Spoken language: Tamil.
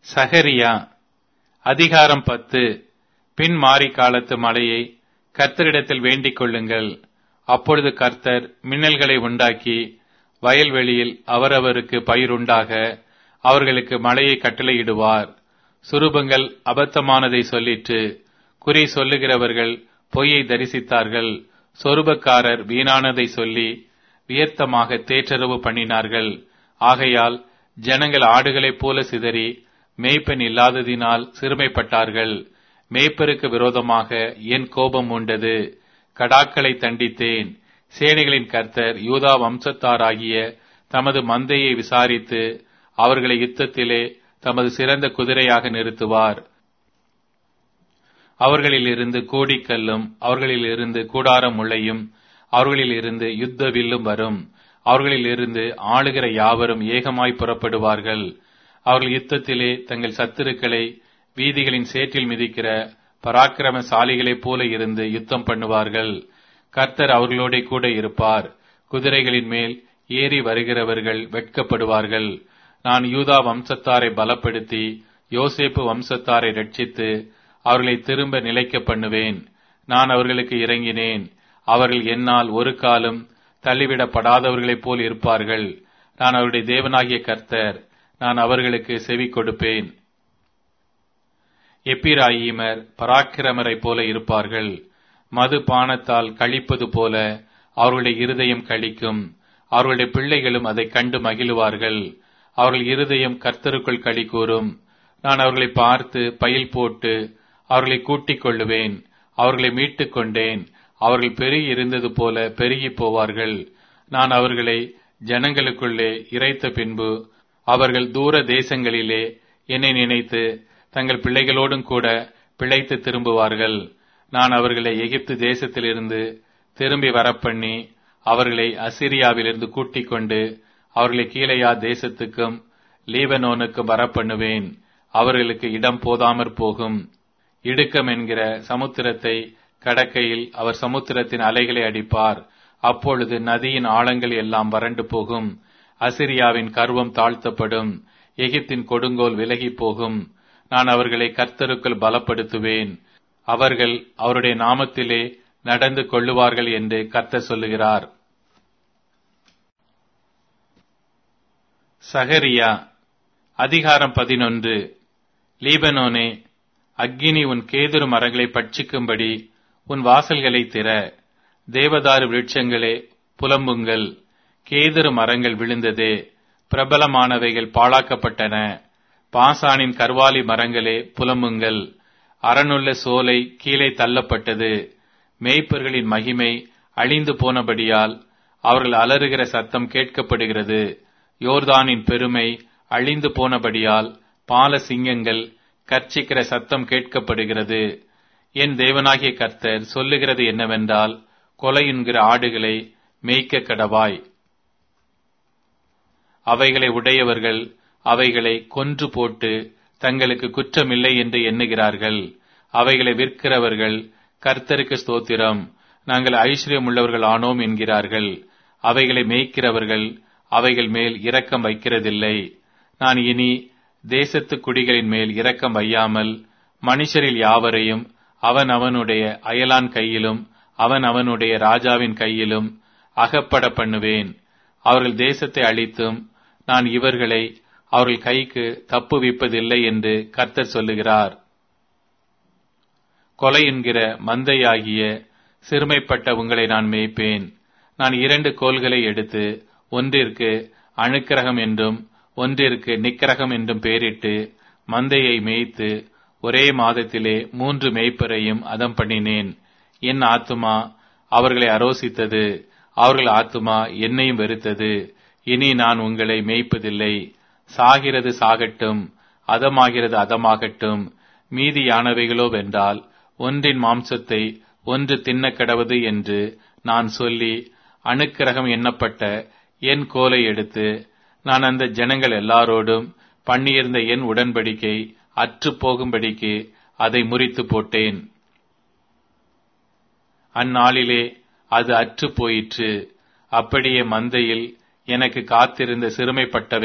சகரியா அதிகாரம் பத்து பின் மாறி காலத்து மழையை கர்த்தரிடத்தில் வேண்டிக் கொள்ளுங்கள் அப்பொழுது கர்த்தர் மின்னல்களை உண்டாக்கி வயல்வெளியில் அவரவருக்கு பயிருண்டாக அவர்களுக்கு மழையை கட்டளையிடுவார் சுரூபங்கள் அபத்தமானதை சொல்லிற்று குறி சொல்லுகிறவர்கள் பொய்யை தரிசித்தார்கள் சொருபக்காரர் வீணானதை சொல்லி வியர்த்தமாக தேற்றரவு பண்ணினார்கள் ஆகையால் ஜனங்கள் ஆடுகளைப் போல சிதறி மேய்ப்பன் இல்லாததினால் சிறுமைப்பட்டார்கள் மேய்ப்பருக்கு விரோதமாக என் கோபம் உண்டது கடாக்களை தண்டித்தேன் சேனைகளின் கர்த்தர் யூதா வம்சத்தாராகிய தமது மந்தையை விசாரித்து அவர்களை யுத்தத்திலே தமது சிறந்த குதிரையாக நிறுத்துவார் அவர்களில் இருந்து கோடிக்கல்லும் அவர்களில் இருந்து கூடாரம் முளையும் அவர்களில் இருந்து யுத்த வில்லும் வரும் அவர்களில் இருந்து ஆளுகிற யாவரும் ஏகமாய் புறப்படுவார்கள் அவர்கள் யுத்தத்திலே தங்கள் சத்துருக்களை வீதிகளின் சேற்றில் மிதிக்கிற பராக்கிரமசாலிகளைப் போல இருந்து யுத்தம் பண்ணுவார்கள் கர்த்தர் அவர்களோட கூட இருப்பார் குதிரைகளின் மேல் ஏறி வருகிறவர்கள் வெட்கப்படுவார்கள் நான் யூதா வம்சத்தாரை பலப்படுத்தி யோசேப்பு வம்சத்தாரை ரட்சித்து அவர்களை திரும்ப நிலைக்க பண்ணுவேன் நான் அவர்களுக்கு இறங்கினேன் அவர்கள் என்னால் ஒரு காலம் தள்ளிவிடப்படாதவர்களைப் போல் இருப்பார்கள் நான் அவருடைய தேவனாகிய கர்த்தர் நான் அவர்களுக்கு செவி கொடுப்பேன் எப்பிராயீமர் பராக்கிரமரை போல இருப்பார்கள் மது பானத்தால் கழிப்பது போல அவர்களுடைய இருதயம் கழிக்கும் அவர்களுடைய பிள்ளைகளும் அதை கண்டு மகிழுவார்கள் அவர்கள் இருதயம் கர்த்தருக்குள் களி கூறும் நான் அவர்களை பார்த்து பயில் போட்டு அவர்களை கூட்டிக் கொள்ளுவேன் அவர்களை மீட்டுக் கொண்டேன் அவர்கள் பெருகி இருந்தது போல பெருகி போவார்கள் நான் அவர்களை ஜனங்களுக்குள்ளே இறைத்த பின்பு அவர்கள் தூர தேசங்களிலே என்னை நினைத்து தங்கள் பிள்ளைகளோடும் கூட பிழைத்து திரும்புவார்கள் நான் அவர்களை எகிப்து தேசத்திலிருந்து திரும்பி வரப்பண்ணி அவர்களை அசிரியாவிலிருந்து கூட்டிக் கொண்டு அவர்களை கீழையா தேசத்துக்கும் லீபனோனுக்கும் வரப்பண்ணுவேன் அவர்களுக்கு இடம் போதாமற் போகும் இடுக்கம் என்கிற சமுத்திரத்தை கடக்கையில் அவர் சமுத்திரத்தின் அலைகளை அடிப்பார் அப்பொழுது நதியின் ஆழங்கள் எல்லாம் வறண்டு போகும் அசிரியாவின் கர்வம் தாழ்த்தப்படும் எகிப்தின் கொடுங்கோல் விலகி போகும் நான் அவர்களை கர்த்தருக்குள் பலப்படுத்துவேன் அவர்கள் அவருடைய நாமத்திலே நடந்து கொள்ளுவார்கள் என்று கர்த்தர் சொல்லுகிறார் சகரியா அதிகாரம் பதினொன்று லீபனோனே அக்கினி உன் கேதுரு மரங்களை பட்சிக்கும்படி உன் வாசல்களை திற தேவதாரு விருட்சங்களே புலம்புங்கள் கேதுரு மரங்கள் விழுந்ததே பிரபலமானவைகள் பாழாக்கப்பட்டன பாசானின் கர்வாலி மரங்களே புலம்புங்கள் அரணுள்ள சோலை கீழே தள்ளப்பட்டது மேய்ப்பர்களின் மகிமை அழிந்து போனபடியால் அவர்கள் அலறுகிற சத்தம் கேட்கப்படுகிறது யோர்தானின் பெருமை அழிந்து போனபடியால் பால சிங்கங்கள் கர்ச்சிக்கிற சத்தம் கேட்கப்படுகிறது என் தேவனாகிய கர்த்தர் சொல்லுகிறது என்னவென்றால் கொலை என்கிற ஆடுகளை மேய்க்க கடவாய் அவைகளை உடையவர்கள் அவைகளை கொன்று போட்டு தங்களுக்கு குற்றமில்லை என்று எண்ணுகிறார்கள் அவைகளை விற்கிறவர்கள் கர்த்தருக்கு ஸ்தோத்திரம் நாங்கள் ஐஸ்வர்யம் உள்ளவர்கள் ஆனோம் என்கிறார்கள் அவைகளை மேய்க்கிறவர்கள் அவைகள் மேல் இரக்கம் வைக்கிறதில்லை நான் இனி தேசத்து குடிகளின் மேல் இரக்கம் வையாமல் மனுஷரில் யாவரையும் அவன் அவனுடைய அயலான் கையிலும் அவன் அவனுடைய ராஜாவின் கையிலும் அகப்பட பண்ணுவேன் அவர்கள் தேசத்தை அழித்தும் நான் இவர்களை அவர்கள் கைக்கு தப்புவிப்பதில்லை என்று கர்த்தர் சொல்லுகிறார் கொலை என்கிற மந்தையாகிய சிறுமைப்பட்ட உங்களை நான் மேய்ப்பேன் நான் இரண்டு கோல்களை எடுத்து ஒன்றிற்கு அணுக்கிரகம் என்றும் ஒன்றிற்கு நிக்கிரகம் என்றும் பெயரிட்டு மந்தையை மேய்த்து ஒரே மாதத்திலே மூன்று மேய்ப்பரையும் அதம் பண்ணினேன் என் ஆத்துமா அவர்களை அரோசித்தது அவர்கள் ஆத்துமா என்னையும் வெறுத்தது இனி நான் உங்களை மேய்ப்பதில்லை சாகிறது சாகட்டும் அதமாகிறது அதமாகட்டும் மீதியானவைகளோ வென்றால் ஒன்றின் மாம்சத்தை ஒன்று தின்ன கடவது என்று நான் சொல்லி அணுக்கிரகம் எண்ணப்பட்ட என் கோலை எடுத்து நான் அந்த ஜனங்கள் எல்லாரோடும் பண்ணியிருந்த என் உடன்படிக்கை அற்று போகும்படிக்கு அதை முறித்து போட்டேன் அந்நாளிலே அது அற்று போயிற்று அப்படியே மந்தையில் எனக்கு காத்திருந்த சிறுமைப்பட்டவை